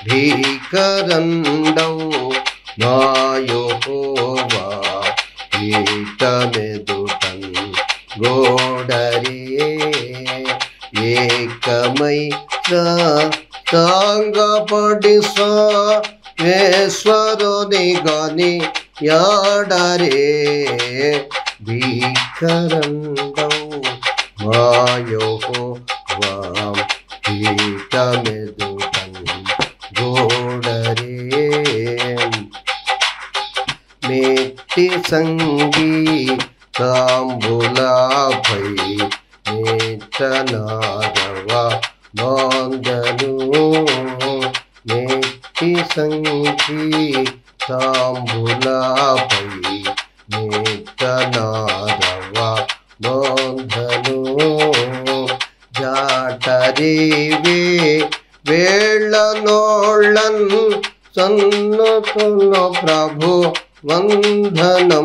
భీకరండౌ మాయోవా ఈటమెదుటన్ గోడరే ఏకమై సాంగపడి స్వేశ్వరుని గని యాడరే భీకరండౌ మాయోవాం ఈటమెదుటన్ గోడరే మెట్టి సంగీతాంబులాభై నేతనాదవ బాంధను మెట్టి సంగీతాంబులాభై నేతనాదవ బాంధను జాటరివే వేళ్ళ నోళ్ళన్ సన్నతుల ప్రభు వందనం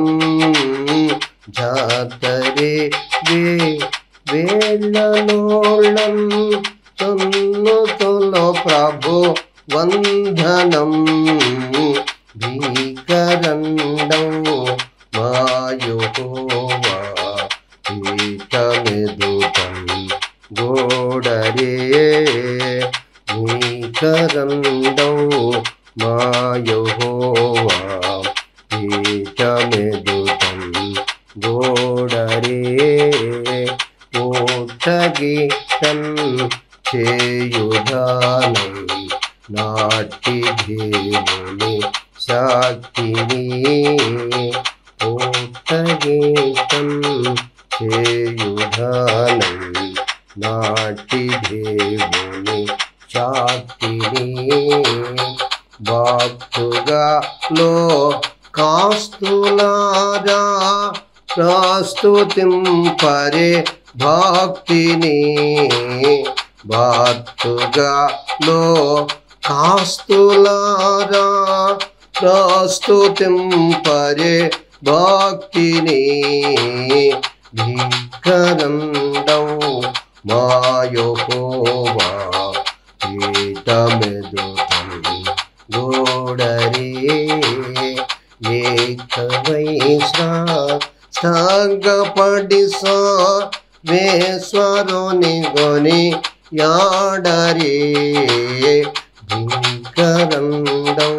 జాతరే వే వేళ్ళ నోళ్ళన్ సన్నతుల ప్రభు వందనం భీకరండం మాయోవా పీఠమెదుటం గోడరే నీకరండౌ మాయోవా పీఠమెదుటం గోడరే ఓటగీతం చేయుధానై నాటి దేవుని సాక్షిని ఓటగీతం చేయుధానై నాటి దేవుని సాక్షిని భక్తుగా లో కాస్తులారా ప్రస్తుతింపరే భక్తిని భక్తుగా లో కాస్తులారా ప్రస్తుతింపరే భక్తిని భీకరండౌ మాయోవా పీఠమెదుటం గోడరే ఏకవైశ్రా సాగపడి వేశ్వరుని గొని యాడరే భీకరండౌ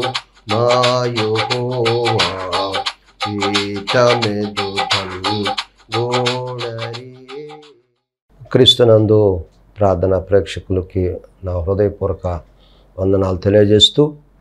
మాయోవా పీఠమెదుటం గోడరే క్రీస్తునందు ప్రార్థన ప్రేక్షకులకి నా హృదయపూర్వక వందనాలు తెలియజేస్తూ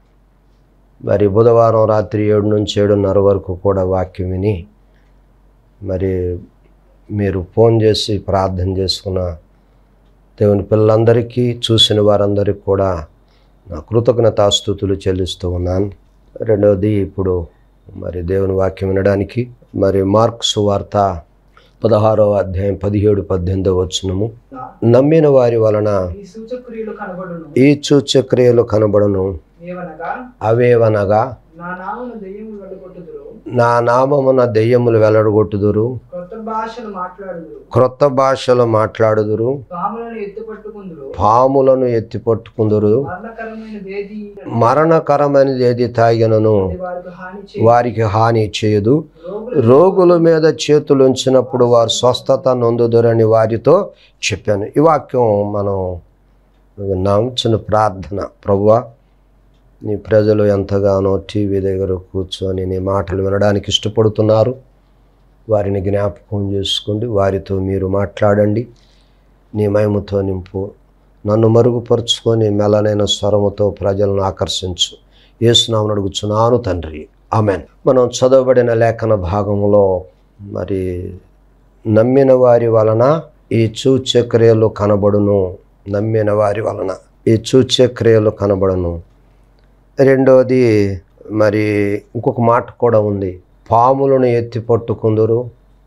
మరి బుధవారం రాత్రి ఏడు నుంచి ఏడున్నర వరకు కూడా వాక్యం విని మరి మీరు ఫోన్ చేసి ప్రార్థన చేసుకున్న దేవుని పిల్లలందరికీ చూసిన వారందరికీ కూడా నా కృతజ్ఞతాస్థుతులు చెల్లిస్తూ ఉన్నాను రెండవది ఇప్పుడు మరి దేవుని వాక్యం వినడానికి మరి మార్క్స్ వార్త పదహారవ అధ్యాయం పదిహేడు పద్దెనిమిదో వచనము నమ్మిన వారి వలన ఈ సూచక్రియలు కనబడును ఈ సూచక్రియలు కనబడను ఏవనగా అవేవనగా నా నామను దెయ్యములు వెళ్ళగొట్టుదురు నా నామమున దెయ్యములు వెల్లడగొట్టుదురు కొత్త భాషలు మాట్లాడుదురు క్రొత్త భాషలు మాట్లాడుదురు పాములను ఎత్తుపట్టుకుందురు పాములను ఎత్తి పట్టుకుందురు మరణకరమైన వేది మరణకరమైనది ఏది తాగినను వారికి హాని చేయ వారికి హాని చేయదు రోగులు రోగుల మీద చేతులు ఉంచినప్పుడు వారు స్వస్థత నొందుదురని వారితో చెప్పాను ఈ వాక్యం మనం విన్నాం చిన్న ప్రార్థన ప్రభువా నీ ప్రజలు ఎంతగానో టీవీ దగ్గర కూర్చొని నీ మాటలు వినడానికి ఇష్టపడుతున్నారు వారిని జ్ఞాపకం చేసుకోండి వారితో మీరు మాట్లాడండి నీ మహిమతో నింపు నన్ను మరుగుపరుచుకొని మెలనైన స్వరముతో ప్రజలను ఆకర్షించు ఏసునామని అడుగుచున్నాను తండ్రి ఆమెన్ మనం చదవబడిన లేఖన భాగంలో మరి నమ్మిన వారి వలన ఈ సూచ్యక్రియలు కనబడును నమ్మిన వారి వలన ఈ సూచ్యక్రియలు కనబడును రెండోది మరి ఇంకొక మాట కూడా ఉంది పాములను ఎత్తి పట్టుకుందరు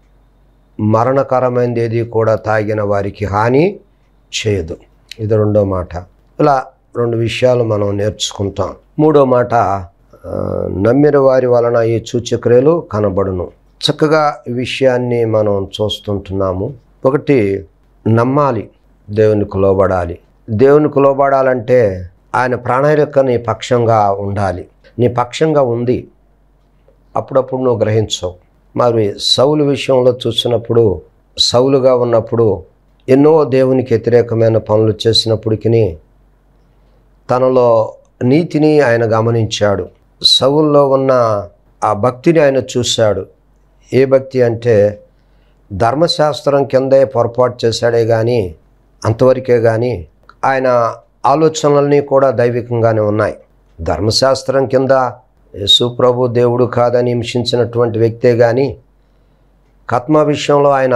మరణకరమైనది ఏది కూడా తాగిన వారికి హాని చేయదు ఇది రెండో మాట ఇలా రెండు విషయాలు మనం నేర్చుకుంటాం మూడో మాట ఆ, నమ్మిన వారి వలన ఈ సూచక్రియలు కనబడును చక్కగా ఈ విషయాన్ని మనం చూస్తుంటున్నాము ఒకటి నమ్మాలి దేవునికి లోబడాలి దేవునికి లోబడాలంటే ఆయన ప్రాణాయక నీ పక్షంగా ఉండాలి నీ పక్షంగా ఉంది అప్పుడప్పుడు నువ్వు గ్రహించవు మరి సౌలు విషయంలో చూసినప్పుడు సౌలుగా ఉన్నప్పుడు ఎన్నో దేవునికి వ్యతిరేకమైన పనులు చేసినప్పటికీ తనలో నీతిని ఆయన గమనించాడు సౌల్లో ఉన్న ఆ భక్తిని ఆయన చూశాడు ఏ భక్తి అంటే ధర్మశాస్త్రం కిందే పొరపాటు చేశాడే కానీ అంతవరకే కానీ ఆయన ఆలోచనలన్నీ కూడా దైవికంగానే ఉన్నాయి ధర్మశాస్త్రం కింద యేసు ప్రభు దేవుడు కాదని హింసించినటువంటి వ్యక్తే కానీ కత్మ విషయంలో ఆయన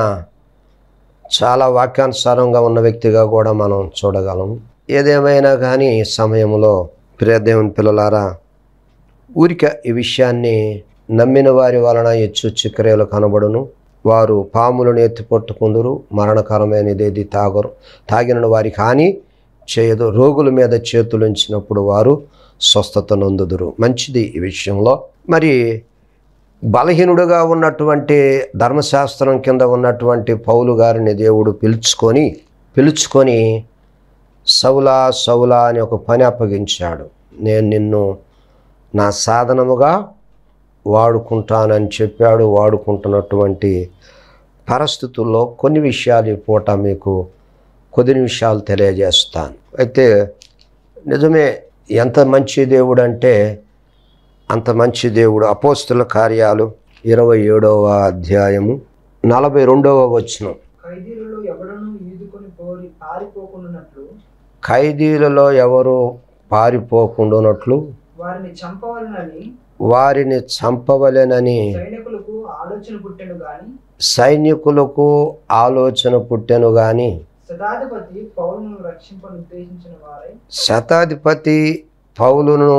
చాలా వాక్యానుసారంగా ఉన్న వ్యక్తిగా కూడా మనం చూడగలం ఏదేమైనా కానీ ఈ సమయంలో ప్రియదేవుని పిల్లలారా ఊరిక ఈ విషయాన్ని నమ్మిన వారి వలన హెచ్చు క్రియలు కనబడును వారు పాములను ఎత్తిపట్టుకుందురు మరణకరమైనదేది తాగరు తాగిన వారికి హాని చేయదు రోగుల మీద చేతులుంచినప్పుడు వారు స్వస్థత నొందుదురు మంచిది ఈ విషయంలో మరి బలహీనుడుగా ఉన్నటువంటి ధర్మశాస్త్రం కింద ఉన్నటువంటి పౌలు గారిని దేవుడు పిలుచుకొని పిలుచుకొని సౌలా సౌలా అని ఒక పని అప్పగించాడు నేను నిన్ను నా సాధనముగా వాడుకుంటానని చెప్పాడు వాడుకుంటున్నటువంటి పరిస్థితుల్లో కొన్ని విషయాలు ఈ పూట మీకు కొద్ది నిమిషాలు తెలియజేస్తాను అయితే నిజమే ఎంత మంచి దేవుడు అంటే అంత మంచి దేవుడు అపోస్తుల కార్యాలు ఇరవై ఏడవ అధ్యాయము నలభై రెండవ వచనం ఖైదీలలో ఎవడను ఈదుకొని పోరి పారిపోకుండానట్లు ఖైదీలలో ఎవరు పారిపోకుండానట్లు వారిని చంపవలనని వారిని చంపవలెనని సైనికులకు ఆలోచన పుట్టెను గాని సైనికులకు ఆలోచన పుట్టెను గాని శతాధిపతి పౌరులను రక్షింపనుద్దేశించిన వారై శతాధిపతి పౌలును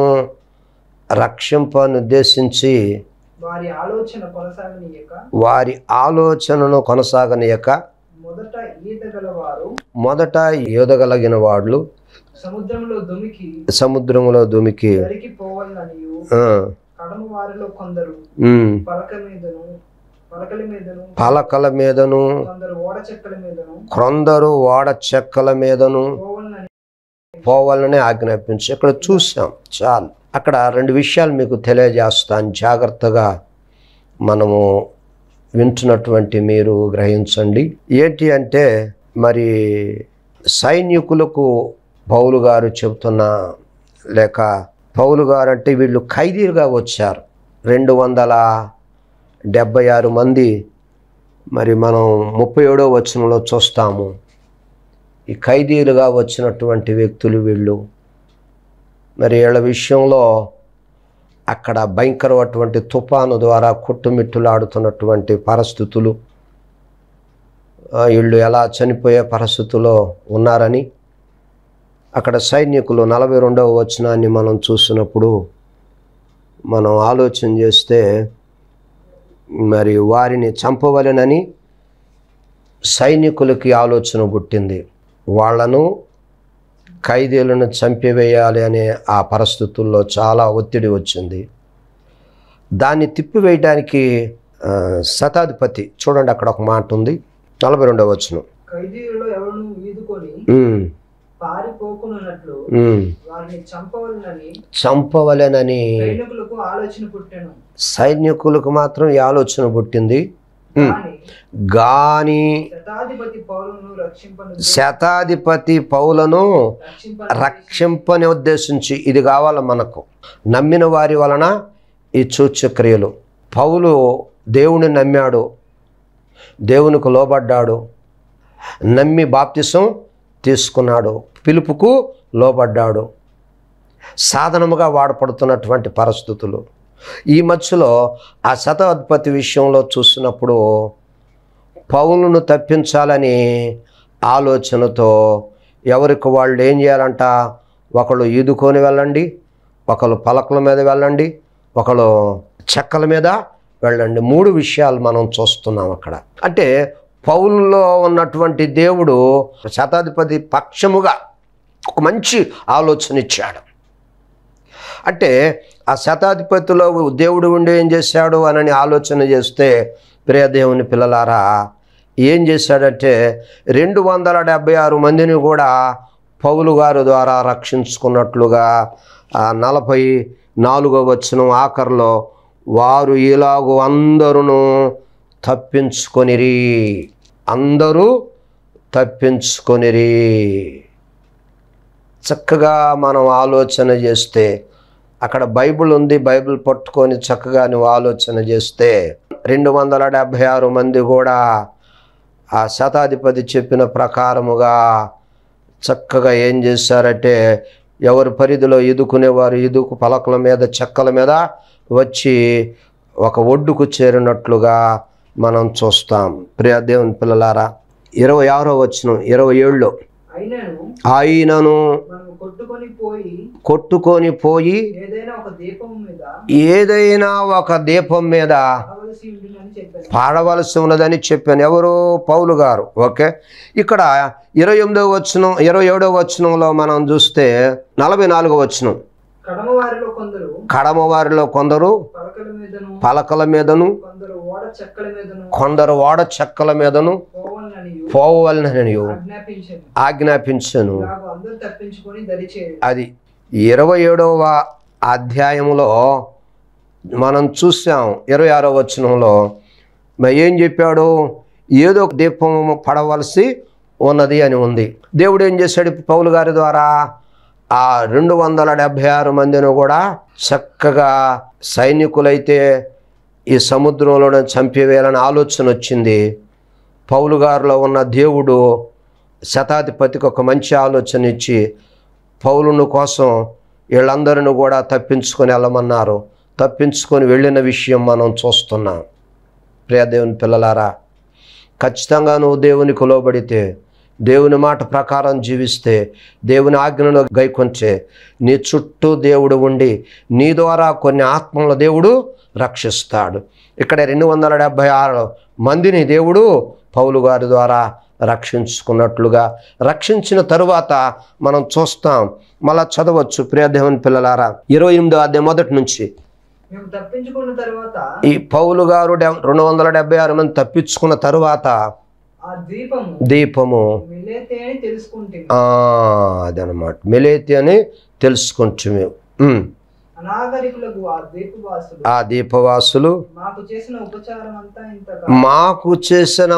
రక్షింపనుద్దేశించి వారి ఆలోచన కొనసాగనీయక వారి ఆలోచనను కొనసాగనీయక మొదట ఈత గలవారు మొదట ఎదగలిగిన వాళ్ళు సముద్రంలో దుమికి సముద్రంలో దుమికి దరికి పోవాలనియు ఆ, కడమ వారిలో కొందరు ఉమ్, పలక మీదను పలకల మీదను పలకల మీదను కొందరు ఓడ చెక్కల మీదను కొందరు ఓడ చెక్కల మీదను పోవాలని పోవాలని ఆజ్ఞాపించి ఇక్కడ చూసాం చాలు అక్కడ రెండు విషయాలు మీకు తెలియజేస్తాను జాగ్రత్తగా మనము వింటున్నటువంటి మీరు గ్రహించండి ఏంటి అంటే మరి సైనికులకు పౌలు గారు చెబుతున్న లేక పౌలు గారు అంటే వీళ్ళు ఖైదీలుగా వచ్చారు రెండు వందల డెబ్బై ఆరు మంది మరి మనం ముప్పై ఏడో వచనంలో చూస్తాము ఈ ఖైదీలుగా వచ్చినటువంటి వ్యక్తులు వీళ్ళు మరి వీళ్ళ విషయంలో అక్కడ భయంకరమైనటువంటి తుఫాను ద్వారా కొట్టుమిట్టులాడుతున్నటువంటి పరిస్థితులు ఆ, వీళ్ళు ఎలా చనిపోయే పరిస్థితుల్లో ఉన్నారని అక్కడ సైనికులు నలభై రెండవ వచనాన్ని మనం చూసినప్పుడు మనం ఆలోచన చేస్తే మరి వారిని చంపవలెనని సైనికులకి ఆలోచన పుట్టింది వాళ్ళను ఖైదీలను చంపివేయాలి అనే ఆ పరిస్థితుల్లో చాలా ఒత్తిడి వచ్చింది దాన్ని తిప్పివేయడానికి ఆ, శతాధిపతి చూడండి అక్కడ ఒక మాట ఉంది నలభై రెండవ వచనం ఖైదీలలో ఎవరును ఈదుకొని ఉమ్, పారిపోకున్నట్లు ఉమ్. వారిని చంపవలనని చంపవలెనని సైనికులకు ఆలోచన పుట్టెను సైనికులకు మాత్రం ఈ ఆలోచన పుట్టింది ఉమ్. కానీ గాని శతాధిపతి పౌరులను రక్షింపను శతాధిపతి పౌలను రక్షింప రక్షింపని ఉద్దేశించి ఇది కావాలి మనకు నమ్మిన వారి వలన ఈ సూచ్యక్రియలు పౌలు దేవుని నమ్మాడు దేవునికి లోబడ్డాడు నమ్మి బాప్తిసం తీసుకున్నాడు పిలుపుకు లోబడ్డాడు సాధనముగా వాడపడుతున్నటువంటి పరిస్థితులు ఈ మధ్యలో ఆ శతాధిపతి విషయంలో చూసినప్పుడు పౌలును తప్పించాలని ఆలోచనతో ఎవరికి వాళ్ళు ఏం చేయాలంట ఒకళ్ళు ఈదుకొని వెళ్ళండి ఒకళ్ళు పలకల మీద వెళ్ళండి ఒకళ్ళు చెక్కల మీద వెళ్ళండి మూడు విషయాలు మనం చూస్తున్నాం అక్కడ అంటే పౌలులో ఉన్నటువంటి దేవుడు శతాధిపతి పక్షముగా ఒక మంచి ఆలోచన ఇచ్చాడు అంటే ఆ శతాధిపతిలో దేవుడు ఉండి ఏం చేశాడు అని ఆలోచన చేస్తే ప్రియ దేవుని పిల్లలారా ఏం చేశాడంటే రెండు వందల డెబ్బై ఆరు మందిని కూడా పౌలు గారి ద్వారా రక్షించుకున్నట్లుగా ఆ నలభై నాలుగో వచనం ఆఖరిలో వారు ఇలాగూ అందరూ తప్పించుకొనిరి అందరూ తప్పించుకొనిరి చక్కగా మనం ఆలోచన చేస్తే అక్కడ బైబిల్ ఉంది బైబిల్ పట్టుకొని చక్కగా నువ్వు ఆలోచన చేస్తే రెండు వందల డెబ్భై ఆరు మంది కూడా ఆ శతాధిపతి చెప్పిన ప్రకారముగా చక్కగా ఏం చేశారంటే ఎవరి పరిధిలో ఎదుకునేవారు ఎదుకు పలకల మీద చెక్కల మీద వచ్చి ఒక ఒడ్డుకు చేరినట్లుగా మనం చూస్తాం ప్రియ దేవుని పిల్లలారా ఇరవై ఆరో వచ్చిన ఇరవై ఏళ్ళు అయినను ఆయనను మనం కొట్టుకొని పోయి కొట్టుకొని పోయి ఏదైనా ఒక దీపం మీద ఏదైనా ఒక దీపం మీద కావలసి ఉంటుందని చెప్పాను పాడవలసి ఉన్నదని చెప్పాను ఎవరు పౌలు గారు ఓకే ఇక్కడ ఇరవై ఎనిమిదో వచనం ఇరవై ఏడో వచనంలో మనం చూస్తే నలభై నాలుగో వచనం కడమ వారిలో కొందరు కడమ వారిలో కొందరు పలకల మీదను పలకల మీదను కొందరు ఓడ చెక్కల మీదను కొందరు ఓడ చెక్కల మీదను పోవాలని పోవాలని ఆజ్ఞాపించాను ఆజ్ఞాపించను ఇలాగ అందరూ తప్పించుకొని దరిచేయడు అది ఇరవై ఏడవ అధ్యాయంలో మనం చూసాం ఇరవై ఆరో వచనంలో మరి ఏం చెప్పాడు ఏదో ఒక దీపం పడవలసి ఉన్నది అని ఉంది దేవుడు ఏం చేశాడు పౌలు గారి ద్వారా ఆ రెండు వందల డెబ్భై ఆరు మందిని కూడా చక్కగా సైనికులైతే ఈ సముద్రంలో చంపివేయాలని ఆలోచన వచ్చింది పౌలు గారిలో ఉన్న దేవుడు శతాధిపతికి ఒక మంచి ఆలోచన ఇచ్చి పౌలును కోసం వీళ్ళందరిని కూడా తప్పించుకొని వెళ్ళమన్నారు తప్పించుకొని వెళ్ళిన విషయం మనం చూస్తున్నాం ప్రియ దేవుని పిల్లలారా ఖచ్చితంగా నువ్వు దేవునికి లోబడితే దేవుని మాట ప్రకారం జీవిస్తే దేవుని ఆజ్ఞను గైకొంచే నీ చుట్టూ దేవుడు ఉండి నీ ద్వారా కొన్ని ఆత్మల దేవుడు రక్షిస్తాడు ఇక్కడ రెండు వందల డెబ్భై ఆరు మందిని దేవుడు పౌలు గారి ద్వారా రక్షించుకున్నట్లుగా రక్షించిన తరువాత మనం చూస్తాం మళ్ళా చదవచ్చు ప్రియ దేవుని పిల్లలారా ఇరవై ఎనిమిదో అధ్యాయం మొదటి నుంచి మేము తప్పించుకున్న తర్వాత ఈ పౌలు గారు డె- రెండు వందల డెబ్బై ఆరు మంది తప్పించుకున్న తరువాత ఆ దీపము దీపము మిలేతే అని తెలుసుకుంటే ఆ, అదనమాట మెలేతి అని తెలుసుకుంటుమే ఉమ్. అనాగరికులకు ఆ దీపవాసులు ఆ దీపవాసులు మాకు చేసిన ఉపచారం అంతా ఇంత మాకు చేసిన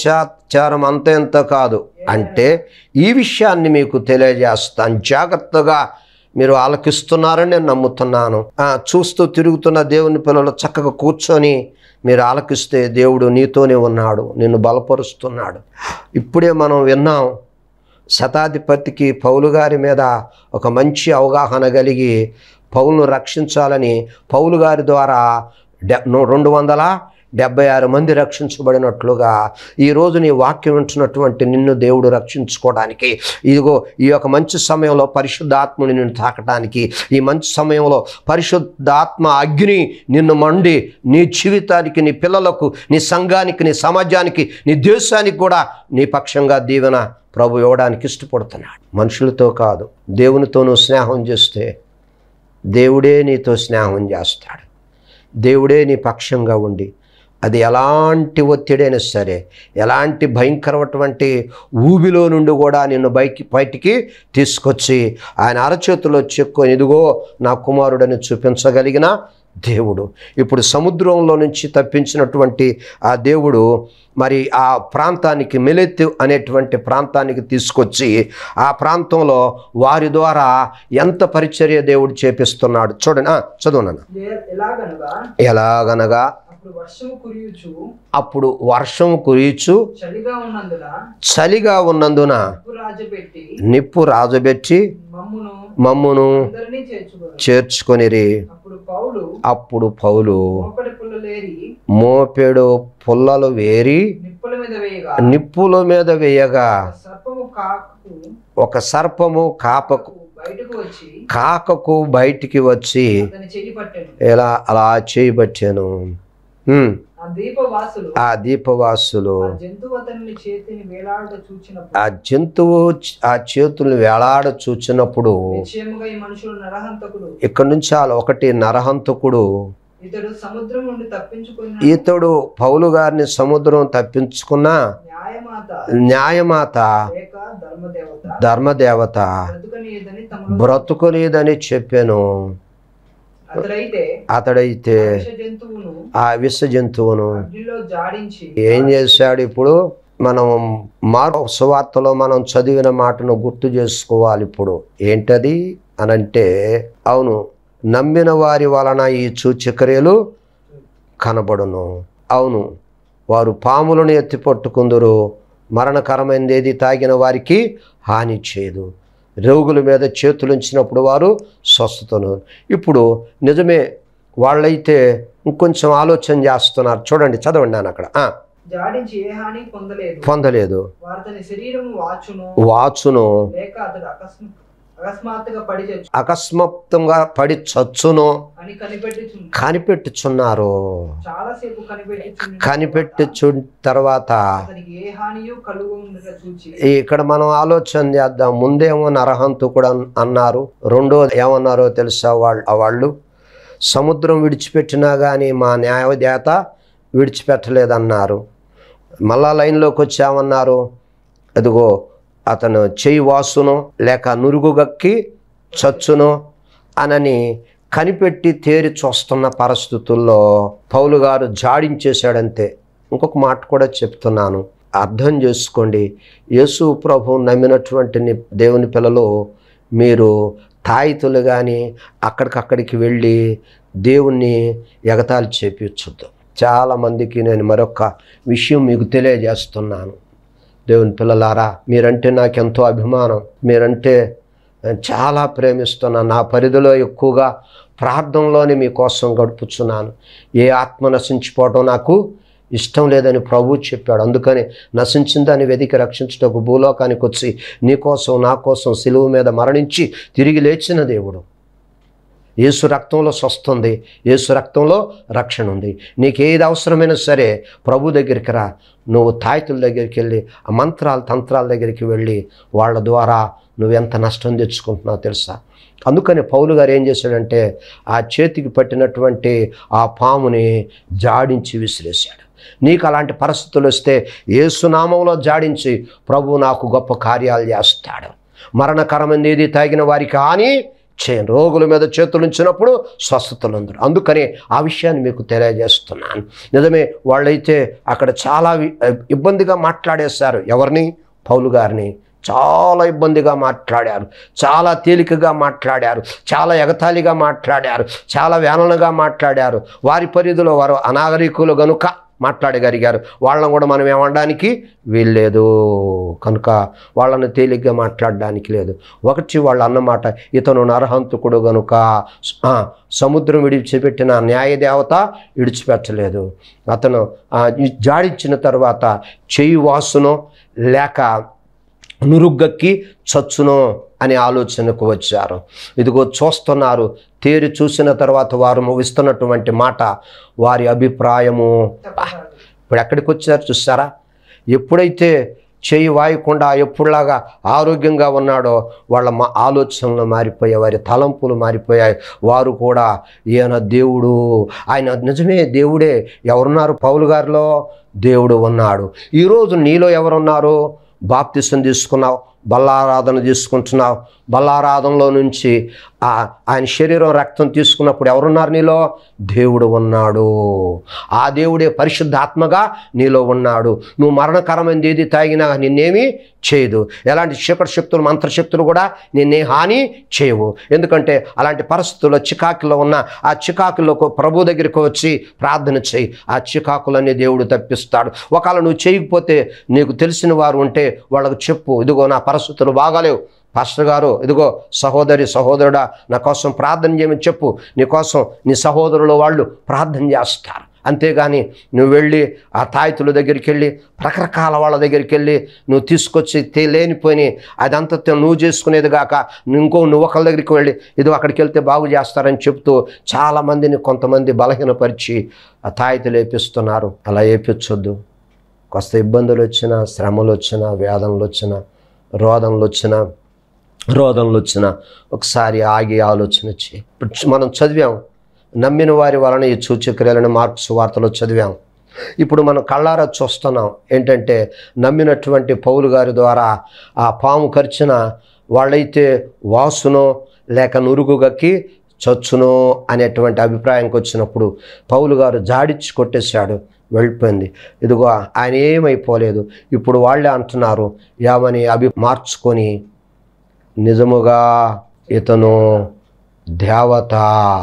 ఉపచారం అంత ఎంత కాదు అంటే ఈ విషయాన్ని మీకు తెలియజేస్తాను జాగ్రత్తగా మీరు ఆలకిస్తున్నారని నేను నమ్ముతున్నాను ఆ, చూస్తూ తిరుగుతున్న దేవుని పిల్లలు చక్కగా కూర్చొని మీరు ఆలకిస్తే దేవుడు నీతోనే ఉన్నాడు నిన్ను బలపరుస్తున్నాడు ఇప్పుడే మనం విన్నాం శతాధిపతికి పౌలు గారి మీద ఒక మంచి అవగాహన కలిగి పౌలును రక్షించాలని పౌలు గారి ద్వారా డె ను- రెండు వందల డెబ్బై ఆరు మంది రక్షించబడినట్లుగా ఈరోజు నీ వాక్యం వింటున్నటువంటి నిన్ను దేవుడు రక్షించుకోవడానికి ఇదిగో ఈ యొక్క మంచి సమయంలో పరిశుద్ధాత్ముని నిన్ను తాకటానికి ఈ మంచి సమయంలో పరిశుద్ధాత్మ అగ్ని నిన్ను మండి నీ జీవితానికి నీ పిల్లలకు నీ సంఘానికి నీ సమాజానికి నీ దేశానికి కూడా నీ పక్షంగా దీవెన ప్రభు ఇవ్వడానికి ఇష్టపడుతున్నాడు మనుషులతో కాదు దేవునితో నువ్వు స్నేహం చేస్తే దేవుడే నీతో స్నేహం చేస్తాడు దేవుడే నీ పక్షంగా ఉండి అది ఎలాంటి ఒత్తిడైనా సరే ఎలాంటి భయంకరమైనటువంటి ఊబిలో నుండి కూడా నిన్ను బయకి బయటికి తీసుకొచ్చి ఆయన అరచేతిలో చెక్కుని ఇదిగో నా కుమారుడని చూపించగలిగిన దేవుడు ఇప్పుడు సముద్రంలో నుంచి తప్పించినటువంటి ఆ దేవుడు మరి ఆ ప్రాంతానికి మెలెత్తు అనేటువంటి ప్రాంతానికి తీసుకొచ్చి ఆ ప్రాంతంలో వారి ద్వారా ఎంత పరిచర్య దేవుడు చేపిస్తున్నాడు చూడండి ఆ, చదువు నాన్న ఏ- ఎలాగనగా ఎలాగనగా అప్పుడు వర్షము కురియుచు అప్పుడు వర్షం కురియుచు చలిగా ఉన్నందున చలిగా ఉన్నందున ఉప్పు రాజపెట్టి నిప్పు రాజబెట్టి మమ్మును మమ్మును అందరినీ చేర్చుకొని చేర్చుకొనిరి అప్పుడు పౌలు అప్పుడు పౌలు మోపడి పుల్లలేరి మోపెడు పుల్లలు వేరి నిప్పుల మీద వేయగా నిప్పుల మీద వేయగా ఆ సర్పము కాకు ఒక సర్పము కాపకు బయటకు వచ్చి కాకకు బయటికి వచ్చి అతని చెయ్యి పట్టాను ఎలా అలా చేయబట్టాను ఉమ్, ఆ దీపవాసులు ఆ దీపవాసులు ఆ జంతువు అతని చేతిని వేలాడ చూచినప్పుడు ఆ జంతువు చ- ఆ చేతుల్ని వేలాడ చూచినప్పుడు నిశ్చయముగా ఈ మనుషులు నరహంతకుడు ఇక్కడ నుంచి అలా ఒకటి నరహంతకుడు ఇతడు సముద్రం నుండి తప్పించుకున్న ఇతడు పౌలు గారిని సముద్రం తప్పించుకున్న న్యాయమాత న్యాయమాత లేక ధర్మదేవత ధర్మదేవత ధర్మదేవత బ్రతుకనీయదని తమలో బ్రతుకునేదని చెప్పాను అతడైతే అతడైతే విష జంతువును ఆ విష జంతువును అగ్నిలో జాడించి ఏం చేశాడు ఇప్పుడు మనం మార్పు సువార్తలో మనం చదివిన మాటను గుర్తు చేసుకోవాలి ఇప్పుడు ఏంటది అనంటే అవును నమ్మిన వారి వలన ఈ సూచక్రియలు కనబడును అవును వారు పాములను ఎత్తి పట్టుకుందరు మరణకరమైనది ఏది తాగిన వారికి హాని చేయదు రోగుల మీద చేతులుంచినప్పుడు వారు స్వస్థతను ఇప్పుడు నిజమే వాళ్ళైతే ఇంకొంచెం ఆలోచన చేస్తున్నారు చూడండి చదవండి నేను అక్కడ ఆ, జాడించి ఏ హాని పొందలేదు పొందలేదు వారు అతని శరీరం వాచును వాచును లేక అతడు అకస్మ అకస్మాత్తుగా పడి చచ్చు అకస్మాత్తుగా పడి చచ్చును అని కనిపెట్టుచుండు కనిపెట్టుచున్నారు చాలాసేపు కనిపెట్టుచుండు కనిపెట్టుచు తర్వాత అతనికి ఏ హానియు కలుగు ఉండగా చూచి ఇక్కడ మనం ఆలోచన చేద్దాం ముందేమో నరహంతు కూడా అన్నారు రెండో ఏమన్నారో తెలుసా వాళ్ళు వాళ్ళు సముద్రం విడిచిపెట్టినా కానీ మా న్యాయదేత విడిచిపెట్టలేదన్నారు మళ్ళా లైన్లోకి వచ్చామన్నారు అదిగో అతను చేయి వాసును లేక నురుగు గక్కి చచ్చును అనని కనిపెట్టి తేరి చూస్తున్న పరిస్థితుల్లో పౌలు గారు జాడించేశాడంతే ఇంకొక మాట కూడా చెప్తున్నాను అర్థం చేసుకోండి యేసు ప్రభు నమ్మినటువంటి ని- దేవుని పిల్లలు మీరు తాయితులు కానీ అక్కడికక్కడికి వెళ్ళి దేవుణ్ణి ఎగతాళి చేపించొద్దు చాలామందికి నేను మరొక విషయం మీకు తెలియజేస్తున్నాను దేవుని పిల్లలారా మీరంటే నాకెంతో అభిమానం మీరంటే నేను చాలా ప్రేమిస్తున్నాను నా పరిధిలో ఎక్కువగా ప్రార్థనలోనే మీకోసం గడుపుచున్నాను ఏ ఆత్మ నశించిపోవడం నాకు ఇష్టం లేదని ప్రభు చెప్పాడు అందుకని నశించిన దాన్ని వెతికి రక్షించుటకు భూలోకానికి వచ్చి నీ కోసం నా కోసం సిలువు మీద మరణించి తిరిగి లేచిన దేవుడు యేసు రక్తంలో స్వస్థ యేసు రక్తంలో రక్షణ ఉంది నీకు ఏది అవసరమైనా సరే ప్రభు దగ్గరికి రా నువ్వు తాయితుల దగ్గరికి వెళ్ళి ఆ మంత్రాల తంత్రాల దగ్గరికి వెళ్ళి వాళ్ళ ద్వారా నువ్వు ఎంత నష్టం తెచ్చుకుంటున్నావు తెలుసా అందుకని పౌలు గారు ఏం చేశాడంటే ఆ చేతికి పట్టినటువంటి ఆ పాముని జాడించి విసిరేశాడు నీకు అలాంటి పరిస్థితులు వస్తే ఏసునామంలో జాడించి ప్రభు నాకు గొప్ప కార్యాలు చేస్తాడు మరణకరమైనది ఏది తాగిన వారికి హాని చేయను రోగుల మీద చేతులు ఉంచినప్పుడు స్వస్థతలు అందరు అందుకని ఆ విషయాన్ని మీకు తెలియజేస్తున్నాను నిజమే వాళ్ళైతే అక్కడ చాలా వి- ఇబ్బందిగా మాట్లాడేశారు ఎవరిని పౌలు గారిని చాలా ఇబ్బందిగా మాట్లాడారు చాలా తేలికగా మాట్లాడారు చాలా ఎగతాళిగా మాట్లాడారు చాలా వేనలుగా మాట్లాడారు వారి పరిధిలో వారు అనాగరికులు గనుక మాట్లాడగలిగారు వాళ్ళని కూడా మనం ఏమనడానికి వీల్లేదు కనుక వాళ్ళని తేలిగ్గా మాట్లాడడానికి లేదు ఒకటి వాళ్ళు అన్నమాట ఇతను నరహంతకుడు గనుక ఆ, సముద్రం విడిచిపెట్టిన న్యాయదేవత విడిచిపెట్టలేదు అతను ఆ, ఈ జాడించిన తర్వాత చెయ్యి వాసునో లేక నురుగ్గక్కి చచ్చునో అనే ఆలోచనకు వచ్చారు ఇదిగో చూస్తున్నారు తేరి చూసిన తర్వాత వారు ముగిస్తున్నటువంటి మాట వారి అభిప్రాయము తప్పరాదు. ఇప్పుడు ఎక్కడికి వచ్చారు చూస్తారా ఎప్పుడైతే చేయి వాయకుండా ఎప్పుడులాగా ఆరోగ్యంగా ఉన్నాడో వాళ్ళ మా ఆలోచనలు మారిపోయాయి వారి తలంపులు మారిపోయాయి వారు కూడా ఈయన దేవుడు ఆయన నిజమే దేవుడే ఎవరున్నారు పౌలు గారిలో దేవుడు ఉన్నాడు ఈరోజు నీలో ఎవరున్నారు బాప్తిసం తీసుకున్నావు బల్లారాధన తీసుకుంటున్నావు బల్లారాధనలో నుంచి ఆ ఆయన శరీరం రక్తం తీసుకున్నప్పుడు ఎవరున్నారు నీలో దేవుడు ఉన్నాడు ఆ దేవుడే పరిశుద్ధాత్మగా నీలో ఉన్నాడు నువ్వు మరణకరమైనది ఏది తాగినా నిన్నేమీ చేయదు ఎలాంటి చీకటి శక్తులు మంత్రశక్తులు కూడా నిన్నే హాని చేయవు ఎందుకంటే అలాంటి పరిస్థితుల్లో చికాకులో ఉన్న ఆ చికాకులకు ప్రభు దగ్గరికి వచ్చి ప్రార్థన చేయి ఆ చికాకులన్నీ దేవుడు తప్పిస్తాడు ఒకవేళ నువ్వు చేయకపోతే నీకు తెలిసిన వారు ఉంటే వాళ్ళకు చెప్పు ఇదిగో నా పరిస్థితులు బాగాలేవు పాస్టర్ గారు ఇదిగో సహోదరి సహోదరుడా నా కోసం ప్రార్థన చేయమని చెప్పు నీ కోసం నీ సహోదరులు వాళ్ళు ప్రార్థన చేస్తారు అంతేగాని నువ్వు వెళ్ళి ఆ తాయితుల దగ్గరికి వెళ్ళి రకరకాల వాళ్ళ దగ్గరికి వెళ్ళి నువ్వు తీసుకొచ్చి తే లేనిపోయి అదంతా తే- నువ్వు చేసుకునేది కాక ఇంకో నువ్వు ఒకళ్ళ దగ్గరికి వెళ్ళి ఇది అక్కడికి వెళ్తే బాగు చేస్తారని చెప్తూ చాలామందిని కొంతమంది బలహీనపరిచి ఆ తాయితులు వేపిస్తున్నారు అలా వేపించొద్దు కాస్త ఇబ్బందులు వచ్చినా శ్రమలు వచ్చినా వేదనలు వచ్చినా రోదనలు వచ్చినా రోదనలు వచ్చినా ఒకసారి ఆగి ఆలోచన చేయి ఇప్పుడు చ- మనం చదివాం నమ్మిన వారి వలన ఈ సూచక్రియలను మార్క్స్ వార్తలో చదివాం ఇప్పుడు మనం కళ్ళారా చూస్తున్నాం ఏంటంటే నమ్మినటువంటి పౌలు గారి ద్వారా ఆ పాము ఖర్చిన వాళ్ళైతే వాసునో లేక నురుగు గక్కి చచ్చునో అనేటువంటి అభిప్రాయంకి వచ్చినప్పుడు పౌలు గారు జాడిచ్చి కొట్టేశాడు వెళ్ళిపోయింది ఇదిగో ఆయన ఏమైపోలేదు ఇప్పుడు వాళ్ళే అంటున్నారు ఏమని అభి మార్చుకొని నిజముగా ఇతను దేవత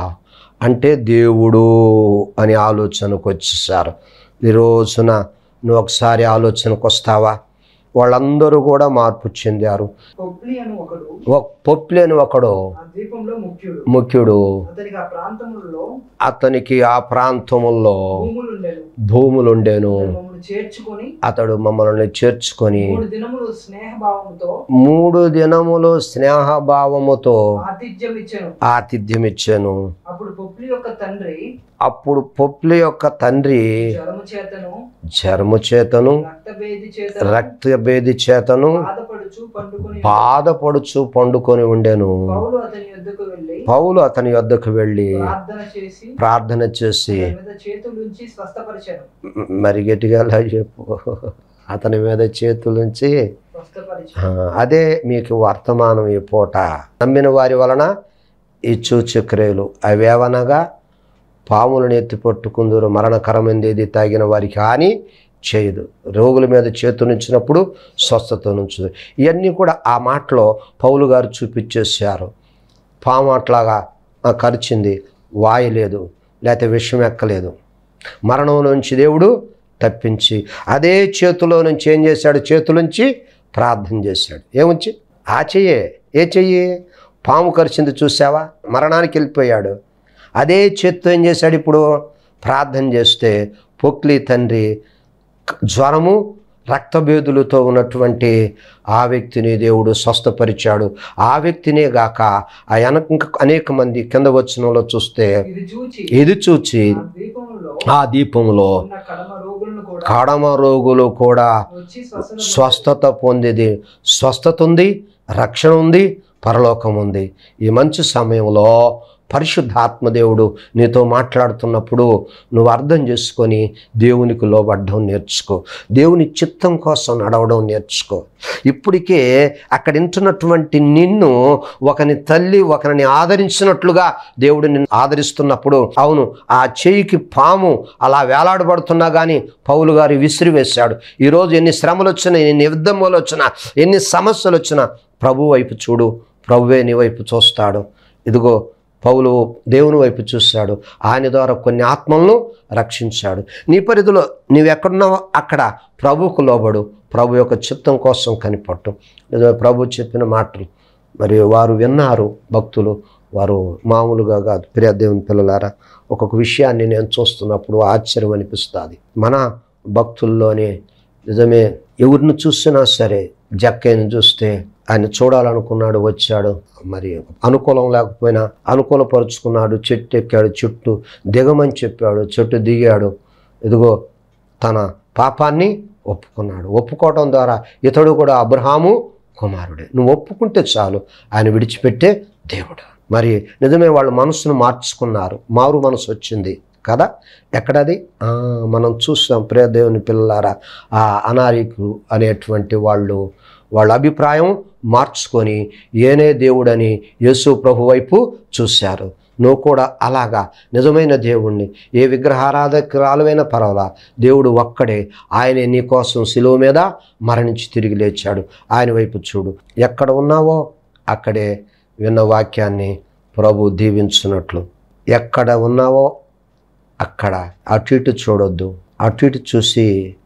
అంటే దేవుడు అని ఆలోచనకు వచ్చేసారు ఈ రోజున నువ్వు ఒకసారి ఆలోచనకు వస్తావా వాళ్ళందరూ కూడా మార్పు చెందారు పొప్లి అని ఒకడు ఒక పొప్లేని ఒకడు ఆ ద్వీపంలో ముఖ్యుడు ముఖ్యుడు అతనికి ఆ ప్రాంతములలో అతనికి ఆ ప్రాంతముల్లో భూములు ఉండేను భూములుండేను మమ్మల్ని చేర్చుకొని అతడు మమ్మల్ని చేర్చుకొని మూడు దినములు స్నేహభావంతో మూడు దినములు స్నేహభావముతో ఆతిథ్యం ఇచ్చాను ఆతిథ్యం ఇచ్చాను అప్పుడు పొప్లి యొక్క తండ్రి అప్పుడు పొప్లి యొక్క తండ్రి జ్వరము చేతను చర్మ చేతను రక్తభేది చేతను రక్తభేది చేతను బాధపడుచు పండుకొని బాధపడుచు పండుకొని ఉండెను పౌలు అతని యొద్దకు వెళ్ళి పౌలు అతని వద్దకు వెళ్ళి ప్రార్థన చేసి ప్రార్థన చేసి అతని మీద చేతులుంచి స్వస్థపరిచాను మరి గట్టిగా ఇలా చెప్పు అతని మీద చేతులుంచి స్వస్థపరిచాను ఆ, అదే మీకు వర్తమానం ఈ పూట నమ్మిన వారి వలన ఈ సూచక్రియలు అవేవనగా పాములను ఎత్తి పట్టుకుందరు మరణకరమైనది ఏది తాగిన వారికి హాని చేయదు రోగుల మీద చేతునుంచినప్పుడు స్వస్థత నుంచదు ఇవన్నీ కూడా ఆ మాటలో పౌలు గారు చూపించేశారు పాము అట్లాగా ఆ, కరిచింది వాయలేదు లేకపోతే విషం ఎక్కలేదు మరణం నుంచి దేవుడు తప్పించి అదే చేతిలో నుంచి ఏం చేశాడు చేతులుంచి ప్రార్థన చేశాడు ఏముంచి ఆ చెయ్యే ఏ చెయ్యి పాము కరిచింది చూసావా మరణానికి వెళ్ళిపోయాడు అదే చేత్తో ఏం చేశాడు ఇప్పుడు ప్రార్థన చేస్తే పొక్లి తండ్రి జ్వరము రక్తభేదులతో ఉన్నటువంటి ఆ వ్యక్తిని దేవుడు స్వస్థపరిచాడు ఆ వ్యక్తినే గాక ఆ వెనక ఇంకా అనేక మంది కింద వచ్చినలో చూస్తే ఇది చూచి ఇది చూచి ఆ ద్వీపంలో ఆ దీపంలో ఉన్న కడమ రోగులను కూడా కడమ రోగులు కూడా వచ్చి స్వస్థత స్వస్థత పొందేది స్వస్థత ఉంది రక్షణ ఉంది పరలోకం ఉంది ఈ మంచి సమయంలో పరిశుద్ధాత్మదేవుడు నీతో మాట్లాడుతున్నప్పుడు నువ్వు అర్థం చేసుకొని దేవునికి లోబడ్డం నేర్చుకో దేవుని చిత్తం కోసం నడవడం నేర్చుకో ఇప్పటికే అక్కడ వింటున్నటువంటి నిన్ను ఒకని తల్లి ఒకరిని ఆదరించినట్లుగా దేవుడు నిన్ను ఆదరిస్తున్నప్పుడు అవును ఆ చేయికి పాము అలా వేలాడబడుతున్నా కానీ పౌలు గారు విసిరివేశాడు ఈరోజు ఎన్ని శ్రమలు వచ్చినా ఎన్ని యుద్ధములు వచ్చినా ఎన్ని సమస్యలు వచ్చినా ప్రభు వైపు చూడు ప్రభువే నీ వైపు చూస్తాడు ఇదిగో పౌలు దేవుని వైపు చూశాడు ఆయన ద్వారా కొన్ని ఆత్మలను రక్షించాడు నీ పరిధిలో నీవెక్కడున్నావో అక్కడ ప్రభువుకు లోబడు ప్రభు యొక్క చిత్తం కోసం కనిపట్టు నిజమే ప్రభు చెప్పిన మాటలు మరి వారు విన్నారు భక్తులు వారు మామూలుగా కాదు ప్రియ దేవుని పిల్లలారా ఒక్కొక్క విషయాన్ని నేను చూస్తున్నప్పుడు ఆశ్చర్యం అనిపిస్తుంది మన భక్తుల్లోనే నిజమే ఎవరిని చూసినా సరే జక్కయ్యని చూస్తే ఆయన చూడాలనుకున్నాడు వచ్చాడు మరి అనుకూలం లేకపోయినా అనుకూలపరుచుకున్నాడు చెట్టు ఎక్కాడు చెట్టు దిగమని చెప్పాడు చెట్టు దిగాడు ఇదిగో తన పాపాన్ని ఒప్పుకున్నాడు ఒప్పుకోవడం ద్వారా ఇతడు కూడా అబ్రహాము కుమారుడే నువ్వు ఒప్పుకుంటే చాలు ఆయన విడిచిపెట్టే దేవుడు మరి నిజమే వాళ్ళు మనసును మార్చుకున్నారు మారు మనసు వచ్చింది కదా ఎక్కడది ఆ, మనం చూస్తాం ప్రియ దేవుని పిల్లలారా ఆ అనారికులు అనేటువంటి వాళ్ళు వాళ్ళ అభిప్రాయం మార్చుకొని ఏనే దేవుడని యేసు ప్రభు వైపు చూశారు నువ్వు కూడా అలాగా నిజమైన దేవుణ్ణి ఏ విగ్రహారాధకురాలువైనా పర్వాలా దేవుడు ఒక్కడే ఆయనే నీ కోసం శిలువ మీద మరణించి తిరిగి లేచాడు ఆయన వైపు చూడు ఎక్కడ ఉన్నావో అక్కడే విన్న వాక్యాన్ని ప్రభు దీవించున్నట్లు ఎక్కడ ఉన్నావో అక్కడ అటు ఇటు చూడొద్దు అటు ఇటు చూసి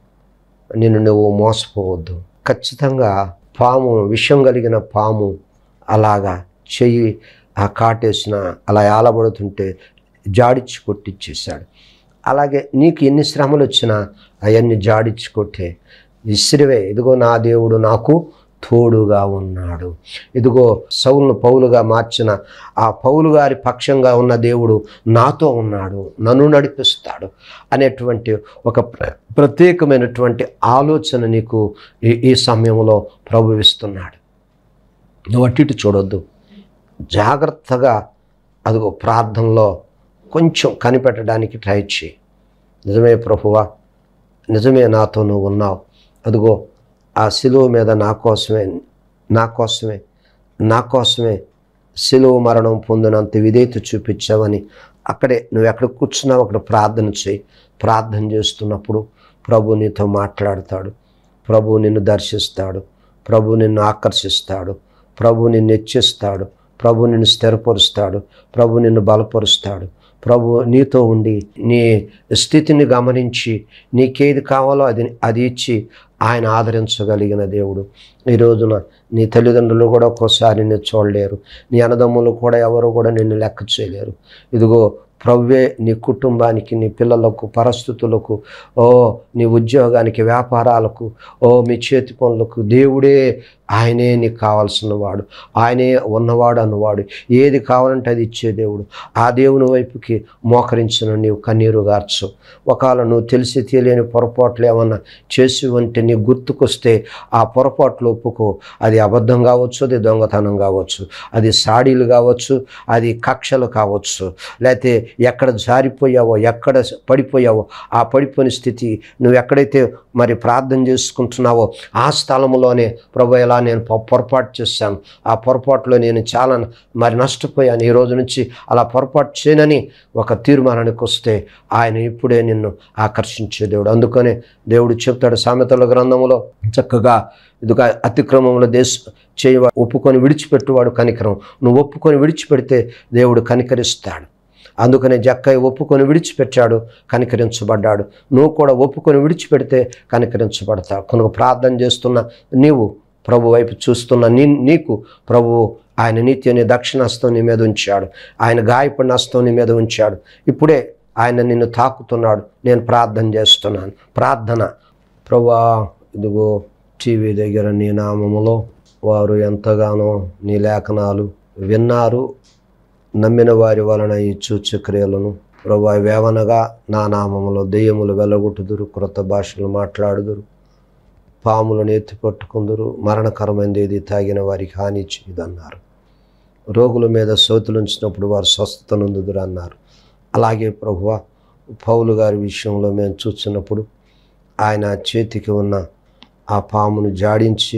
నిన్ను నువ్వు మోసపోవద్దు ఖచ్చితంగా పాము విషం కలిగిన పాము అలాగా చెయ్యి ఆ కాటేసిన అలా ఏలబడుతుంటే జాడిచ్చి కొట్టిచ్చేశాడు అలాగే నీకు ఎన్ని శ్రమలు వచ్చినా అవన్నీ జాడిచ్చి కొట్టే విసిరివే ఇదిగో నా దేవుడు నాకు తోడుగా ఉన్నాడు ఇదిగో సౌలును పౌలుగా మార్చిన ఆ పౌలు గారి పక్షంగా ఉన్న దేవుడు నాతో ఉన్నాడు నన్ను నడిపిస్తాడు అనేటువంటి ఒక ప్ర- ప్రత్యేకమైనటువంటి ఆలోచన నీకు ఈ ఈ సమయంలో ప్రభువిస్తున్నాడు నువ్వు అటు ఇటు చూడొద్దు జాగ్రత్తగా అదిగో ప్రార్థనలో కొంచెం కనిపెట్టడానికి ట్రై చేయి నిజమే ప్రభువా నిజమే నాతో నువ్వు ఉన్నావు అదిగో ఆ శిలువ మీద నా కోసమే నా కోసమే నా కోసమే శిలువ మరణం పొందినంత విధేయత చూపించావని అక్కడే నువ్వు ఎక్కడ కూర్చున్నావు అక్కడ ప్రార్థన చేయి ప్రార్థన చేస్తున్నప్పుడు ప్రభు నీతో మాట్లాడతాడు ప్రభు నిన్ను దర్శిస్తాడు ప్రభు నిన్ను ఆకర్షిస్తాడు ప్రభు నిన్ను హెచ్చిస్తాడు ప్రభు నిన్ను స్థిరపరుస్తాడు ప్రభు నిన్ను బలపరుస్తాడు ప్రభు నీతో ఉండి నీ స్థితిని గమనించి నీకేది కావాలో అది అది ఇచ్చి ఆయన ఆదరించగలిగిన దేవుడు ఈ రోజున నీ తల్లిదండ్రులు కూడా ఒక్కోసారి నిన్ను చూడలేరు నీ అన్నదమ్ములు కూడా ఎవరు కూడా నిన్ను లెక్క చేయలేరు ఇదిగో ప్రవ్వే నీ కుటుంబానికి నీ పిల్లలకు పరిస్థితులకు ఓ నీ ఉద్యోగానికి వ్యాపారాలకు ఓ మీ చేతి పనులకు దేవుడే ఆయనే నీకు కావాల్సిన వాడు ఆయనే ఉన్నవాడు అన్నవాడు ఏది కావాలంటే అది ఇచ్చే దేవుడు ఆ దేవుని వైపుకి మోకరించిన నీవు కన్నీరు గార్చు ఒకవేళ నువ్వు తెలిసి తెలియని పొరపాట్లు ఏమన్నా చేసి ఉంటే నీ గుర్తుకొస్తే ఆ పొరపాట్లు ఒప్పుకో అది అబద్ధం కావచ్చు అది దొంగతనం కావచ్చు అది సాడీలు కావచ్చు అది కక్షలు కావచ్చు లేకపోతే ఎక్కడ జారిపోయావో ఎక్కడ పడిపోయావో ఆ పడిపోయిన స్థితి నువ్వు ఎక్కడైతే మరి ప్రార్థన చేసుకుంటున్నావో ఆ స్థలంలోనే ప్రభు ఎలా నేను పొ- పొరపాటు చేశాను ఆ పొరపాటులో నేను చాలా మరి నష్టపోయాను ఈ రోజు నుంచి అలా పొరపాటు చేయనని ఒక తీర్మానానికి వస్తే ఆయన ఇప్పుడే నిన్ను ఆకర్షించే దేవుడు అందుకనే దేవుడు చెప్తాడు సామెతల గ్రంథంలో చక్కగా ఇదిగా అతిక్రమంలో దేశ చేయ ఒప్పుకొని విడిచిపెట్టువాడు కనికరం నువ్వు ఒప్పుకొని విడిచిపెడితే దేవుడు కనికరిస్తాడు అందుకనే జక్కయ్య ఒప్పుకొని విడిచిపెట్టాడు కనికరించబడ్డాడు నువ్వు కూడా ఒప్పుకొని విడిచిపెడితే కనికరించబడతావు కనుక ప్రార్థన చేస్తున్న నీవు ప్రభు వైపు చూస్తున్న నీ నీకు ప్రభు ఆయన నిత్యని దక్షిణాస్తం నీ మీద ఉంచాడు ఆయన గాయపడిన హస్తం నీ మీద ఉంచాడు ఇప్పుడే ఆయన నిన్ను తాకుతున్నాడు నేను ప్రార్థన చేస్తున్నాను ప్రార్థన ప్రభా ఇదిగో టీవీ దగ్గర నీ నామములో వారు ఎంతగానో నీ లేఖనాలు విన్నారు నమ్మిన వారి వలన ఈ సూచక్రియలను ప్రభు వేవనగా నా నామములో దెయ్యములు వెలగొట్టుదురు క్రొత్త భాషలు మాట్లాడుదురు పాములను ఎత్తి పట్టుకుందురు మరణకరమైనది ఏది తాగిన వారికి హాని చేయదన్నారు రోగుల మీద సోతులుంచినప్పుడు వారు స్వస్థత నొందుదురు అన్నారు అలాగే ప్రభువ పౌలు గారి విషయంలో మేము చూస్తున్నప్పుడు ఆయన చేతికి ఉన్న ఆ పామును జాడించి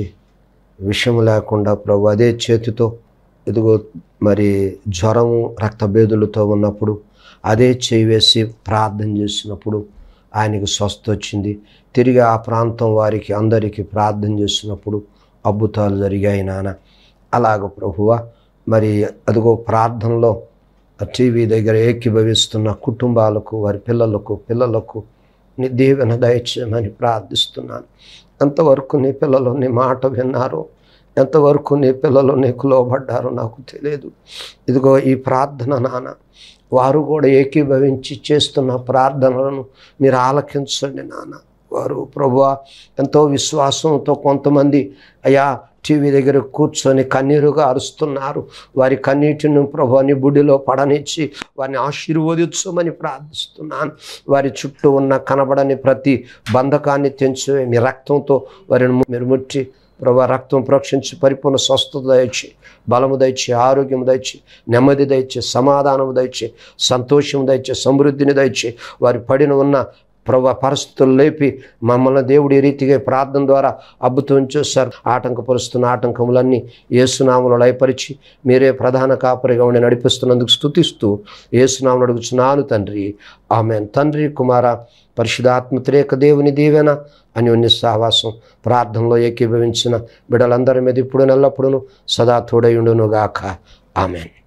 విషం లేకుండా ప్రభు అదే చేతితో ఇదిగో మరి జ్వరము రక్తభేదులతో ఉన్నప్పుడు అదే చేయి వేసి ప్రార్థన చేసినప్పుడు ఆయనకు స్వస్థ వచ్చింది తిరిగి ఆ ప్రాంతం వారికి అందరికీ ప్రార్థన చేసినప్పుడు అద్భుతాలు జరిగాయి నాన్న అలాగ ప్రభువ మరి అదిగో ప్రార్థనలో ఆ టీవీ దగ్గర ఏకీభవిస్తున్న కుటుంబాలకు వారి పిల్లలకు పిల్లలకు నీ దీవెన దయచేయమని ప్రార్థిస్తున్నాను ఎంతవరకు నీ పిల్లలు నీ మాట విన్నారు ఎంతవరకు నీ పిల్లలు నీకు లోబడ్డారో నాకు తెలియదు ఇదిగో ఈ ప్రార్థన నాన్న వారు కూడా ఏకీభవించి చేస్తున్న ప్రార్థనలను మీరు ఆలకించండి నాన్న వారు ప్రభువా ఎంతో విశ్వాసంతో కొంతమంది అయ్యా టీవీ దగ్గర కూర్చొని కన్నీరుగా అరుస్తున్నారు వారి కన్నీటిని ప్రభు నీ బుడిలో పడనిచ్చి వారిని ఆశీర్వదించమని ప్రార్థిస్తున్నాను వారి చుట్టూ ఉన్న కనబడని ప్రతి బంధకాన్ని తెంచి మీ రక్తంతో వారిని మీరు ముట్టి ప్రభా రక్తం ప్రోక్షించి పరిపూర్ణ స్వస్థత దయచి బలము దయచి ఆరోగ్యం దయచి నెమ్మది దయచి సమాధానము దయచి సంతోషం దయచి సమృద్ధిని దయచి వారి పడిన ఉన్న ప్రభా పరిస్థితులు లేపి మమ్మల్ని దేవుడి ఈ రీతిగా ప్రార్థన ద్వారా అద్భుతం చేశారు ఆటంకపరుస్తున్న ఆటంకములన్నీ ఏసునామలు లయపరిచి మీరే ప్రధాన కాపరిగా ఉండి నడిపిస్తున్నందుకు స్తుతిస్తూ ఏసునామలు అడుగుచున్నాను తండ్రి ఆమె తండ్రి కుమార పరిశుధాత్మత్రేక దేవుని దీవెన అన్యోన్య సహవాసం ప్రార్థనలో ఏకీభవించిన బిడ్డలందరి మీద ఇప్పుడు నెల్లప్పుడును సదా తోడయుండును గాక ఆమెన్